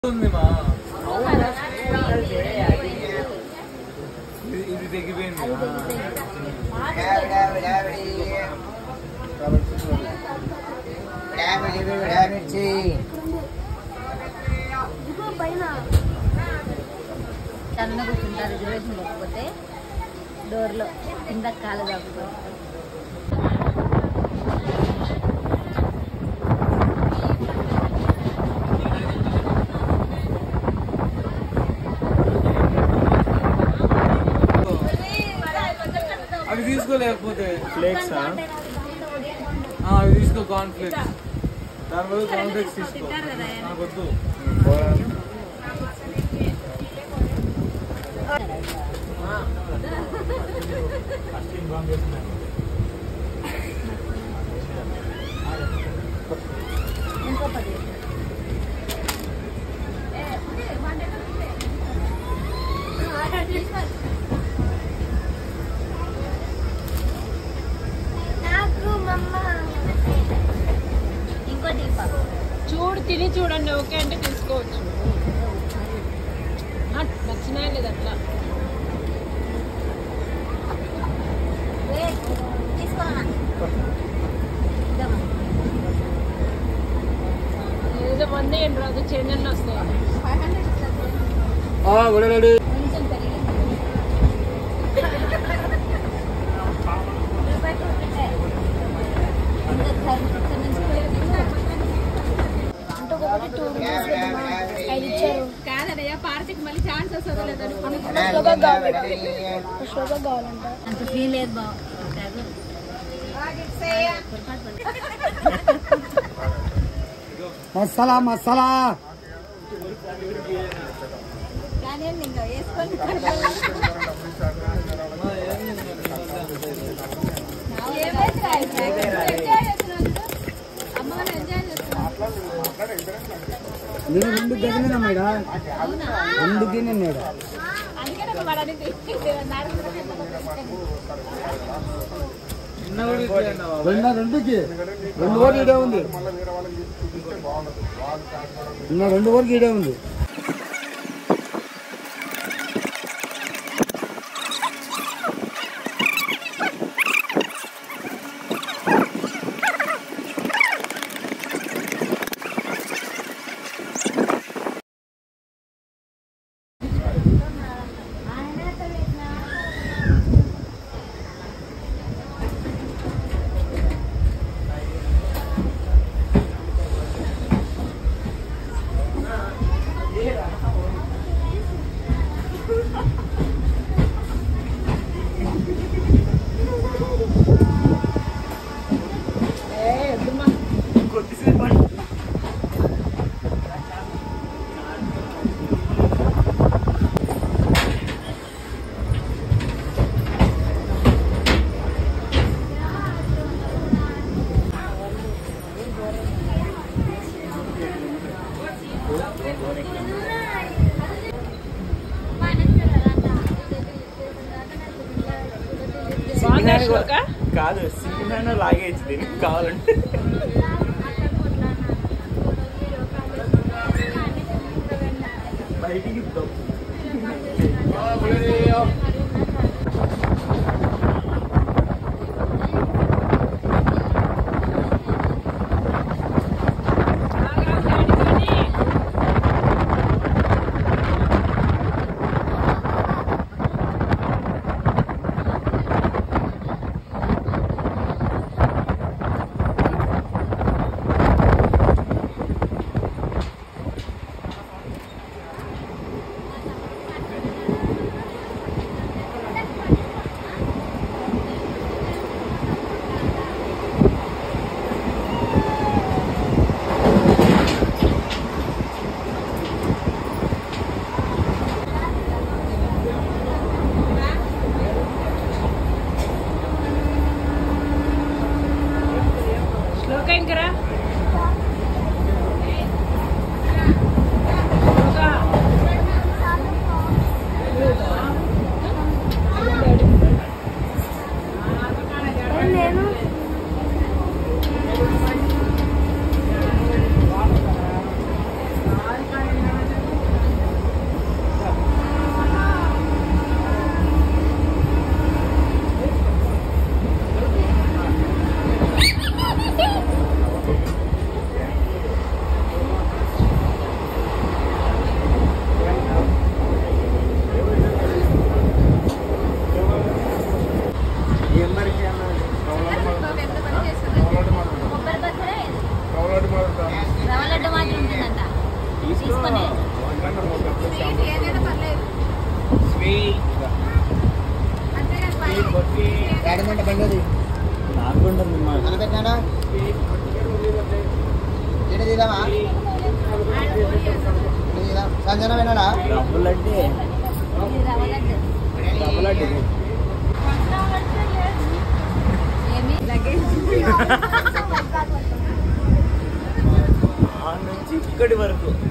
ఉంది మా ఇది- ఇది తెగిపోయింది చంద కూర్చుంటారు రిజర్వేషన్ లేకపోతే డోర్లో కింద కాలు కాకుండా అవి తీసుకోలేకపోతే ఫ్లేక్స్ ఆ, అవి తీసుకో కార్న్ ఫ్లేక్స్ దాని బదులు కార్న్ ఫ్లేక్స్ తీసుకో నాకు వద్దు ఇంకో పది ఇంకో దీపా చూడు తిని చూడండి ఓకే అంటే తీసుకోవచ్చు ఆ, నచ్చినాయి లేదు అట్లా తీసుకోనా ఏదో మంది ఏం రాదు చెన్నెళ్ళు వస్తాయి కొంచెం పెరిగింది కాదనయ్య పార్టీకి మళ్ళీ ఛాన్స్ వస్తుందో లేదో అంత ఫీల్ లేదు బావ మసాలా మసాలా కానీ ఇంకా వేసుకొని అమ్మగారు ఎంజాయ్ చేస్తున్నారు నేను రెండు గదిలినా మేడా రెండు గిన్నె అందుకే నాకు వాడని నిన్న కూడా ఇట్లేనా బాబు? రెండు రెండుకి రెండు వరకు ఇడే ఉంది నిన్న రెండు వరకు ఇడే ఉంది బాగుందా శ్లోక కాదు సింగిల్ లాగేయచ్చు దీనికి కావాలంటే బయటికి తప్పు తీసుకొని స్వీట్ ఏదైనా పర్లేదు స్వీట్ అంతేగాని పని ఏడమంట బండి నాకు ఉంటుంది మా పెట్టినాడా ఈడ తీద్దామా సంజన విన్నాడా డబ్బులు అంటే ఇది రవ్వలడ్డు డబ్బులు అంటే ఏమి లగేజ్ ఆ నుంచి ఇక్కడి వరకు